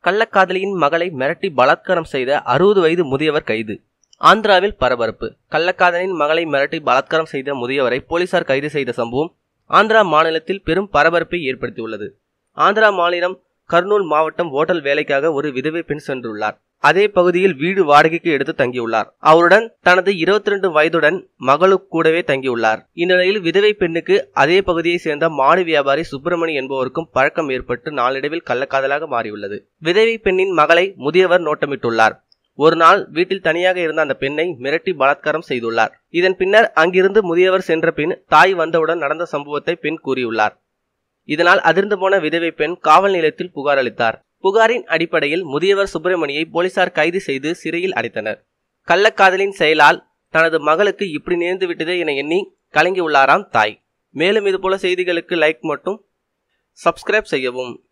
கள்ளக்காதலியின் மகளை மிரட்டி பலாத்காரம் செய்த அறுபது வயது முதியவர் கைது ஆந்திராவில் பரபரப்பு கள்ளக்காதலின் மகளை மிரட்டி பலாத்காரம் செய்த முதியவரை போலீசார் கைது செய்த சம்பவம் ஆந்திரா மாநிலத்தில் பெரும் பரபரப்பை ஏற்படுத்தியுள்ளது ஆந்திரா மாநிலம் கர்னூல் மாவட்டம் ஓட்டல் வேலைக்காக ஒரு விதவை பெண் சென்றுள்ளார் அதே பகுதியில் வீடு வாடகைக்கு எடுத்து தங்கியுள்ளார் அவருடன் தனது இருபத்தி ரெண்டு வயதுடன் மகளு கூடவே தங்கியுள்ளார் இந்நிலையில் விதவை பெண்ணுக்கு அதே பகுதியை சேர்ந்த மாடு வியாபாரி சுப்பிரமணி என்பவருக்கும் பழக்கம் ஏற்பட்டு நாளடைவில் கள்ளக்காதலாக மாறியுள்ளது விதவை பெண்ணின் மகளை முதியவர் நோட்டமிட்டுள்ளார் ஒரு நாள் வீட்டில் தனியாக இருந்த அந்த பெண்ணை மிரட்டி பலாத்காரம் செய்துள்ளார் இதன் பின்னர் அங்கிருந்து முதியவர் சென்ற பின் தாய் வந்தவுடன் நடந்த சம்பவத்தை பெண் கூறியுள்ளார் இதனால் அதிர்ந்து போன விதவை பெண் காவல் நிலையத்தில் புகார் அளித்தார் புகாரின் அடிப்படையில் முதியவர் சுப்பிரமணியை போலீசார் கைது செய்து சிறையில் அடைத்தனர் கள்ளக்காதலின் செயலால் தனது மகளுக்கு இப்படி நேர்ந்து விட்டதே என எண்ணி கலங்கியுள்ளாராம் தாய் மேலும் இதுபோல செய்திகளுக்கு லைக் மட்டும் சப்ஸ்கிரைப் செய்யவும்